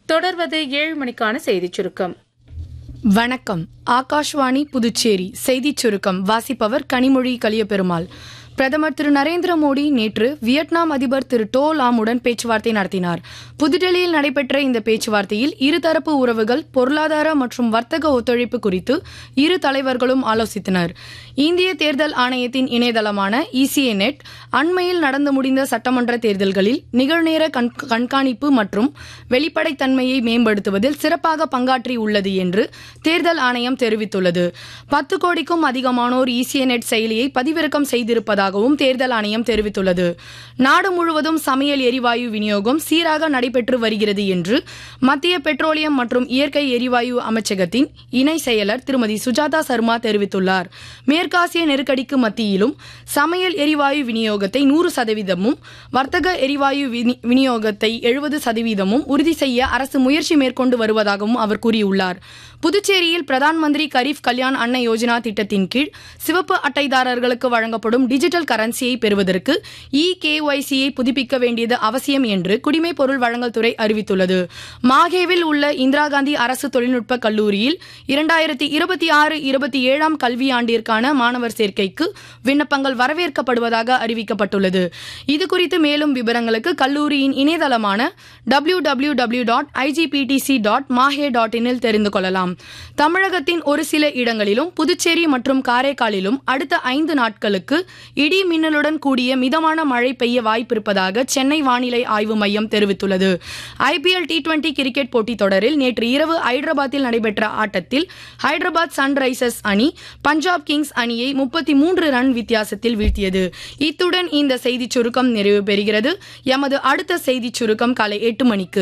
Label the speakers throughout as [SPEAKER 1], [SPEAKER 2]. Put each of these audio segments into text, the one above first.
[SPEAKER 1] தொடர்வது ஏழு மணிக்கான செய்திச் சுருக்கம்
[SPEAKER 2] வணக்கம் ஆகாஷ்வாணி புதுச்சேரி செய்திச் சுருக்கம் வாசிப்பவர் கனிமொழி கலியபெருமாள் பிரதமர் திரு நரேந்திர மோடி நேற்று வியட்நாம் அதிபர் திரு டோ லாமுடன் பேச்சுவார்த்தை நடத்தினார் புதுடெல்லியில் நடைபெற்ற இந்த பேச்சுவார்த்தையில் இருதரப்பு உறவுகள் பொருளாதார மற்றும் வர்த்தக ஒத்துழைப்பு குறித்து இரு தலைவர்களும் ஆலோசித்தனர் இந்திய தேர்தல் ஆணையத்தின் இணையதளமான இசிஏ நெட் அண்மையில் நடந்து முடிந்த சட்டமன்ற தேர்தல்களில் நிகழ்நேர கண்- கண்காணிப்பு மற்றும் வெளிப்படைத்தன்மையை மேம்படுத்துவதில் சிறப்பாக பங்காற்றி உள்ளது என்று தேர்தல் ஆணையம் தெரிவித்துள்ளது பத்து கோடிக்கும் அதிகமானோர் இசிஏ நெட் செயலியை பதிவிறக்கம் செய்திருப்பதாகவும் தேர்தல் ஆணையம் தெரிவித்துள்ளது நாடு முழுவதும் சமையல் எரிவாயு விநியோகம் சீராக நடைபெற்று வருகிறது என்று மத்திய பெட்ரோலியம் மற்றும் இயற்கை எரிவாயு அமைச்சகத்தின் இணை செயலர் திருமதி சுஜாதா சர்மா தெரிவித்துள்ளார் மேற்காசிய நெருக்கடிக்கு மத்தியிலும் சமையல் எரிவாயு விநியோகத்தை நூறு சதவீதமும் வர்த்தக எரிவாயு வினி- விநியோகத்தை எழுபது சதவீதமும் உறுதி செய்ய அரசு முயற்சி மேற்கொண்டு வருவதாகவும் அவர் கூறியுள்ளார் புதுச்சேரியில் பிரதான் மந்திரி கரீப் கல்யாண் அன்ன யோஜனா திட்டத்தின் கீழ் சிவப்பு அட்டைதாரர்களுக்கு வழங்கப்படும் டிஜிட்டல் கரன்சியை பெறுவதற்கு இ கேஒய்சியை புதுப்பிக்க வேண்டியது அவசியம் என்று குடிமைப் பொருள் வழங்கல் துறை அறிவித்துள்ளது மாகேவில் உள்ள இந்திரா காந்தி அரசு தொழில்நுட்ப கல்லூரியில் இரண்டாயிரத்தி இருபத்தி ஆறு இருபத்தி ஏழாம் கல்வியாண்டிற்கான மாணவர் சேர்க்கைக்கு விண்ணப்பங்கள் வரவேற்கப்படுவதாக அறிவிக்கப்பட்டுள்ளது இதுகுறித்து மேலும் விவரங்களுக்கு கல்லூரியின் இணையதளமான W W W dot IGPDC dot Mahe dot இனில் தெரிந்து கொள்ளலாம் தமிழகத்தின் ஒரு சில இடங்களிலும் புதுச்சேரி மற்றும் காரைக்காலிலும் அடுத்த ஐந்து நாட்களுக்கு இடி மின்னலுடன் கூடிய மிதமான மழை பெய்ய வாய்ப்பிருப்பதாக சென்னை வானிலை ஆய்வு மையம் தெரிவித்துள்ளது ஐபிஎல் டி டுவெண்டி கிரிக்கெட் போட்டித் தொடரில் நேற்று இரவு ஹைதராபாத்தில் நடைபெற்ற ஆட்டத்தில் ஹைதராபாத் சன்ரைசர்ஸ் அணி பஞ்சாப் கிங்ஸ் அணியை முப்பத்தி மூன்று ரன் வித்தியாசத்தில் வீழ்த்தியது இத்துடன் இந்த செய்திச் சுருக்கம் நிறைவு பெறுகிறது எமது அடுத்த செய்திச் சுருக்கம் காலை எட்டு மணிக்கு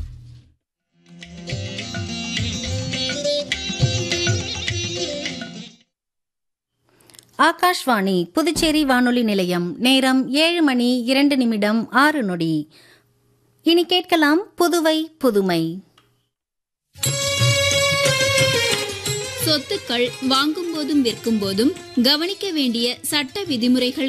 [SPEAKER 3] ஆகாஷ்வாணி புதுச்சேரி வானொலி நிலையம் நேரம் ஏழு மணி இரண்டு நிமிடம் ஆறு நொடி இனி கேட்கலாம் புதுவை புதுமை
[SPEAKER 4] சொத்துக்கள் வாங்கும் போதும் விற்கும் போதும் கவனிக்க வேண்டிய சட்ட விதிமுறைகள்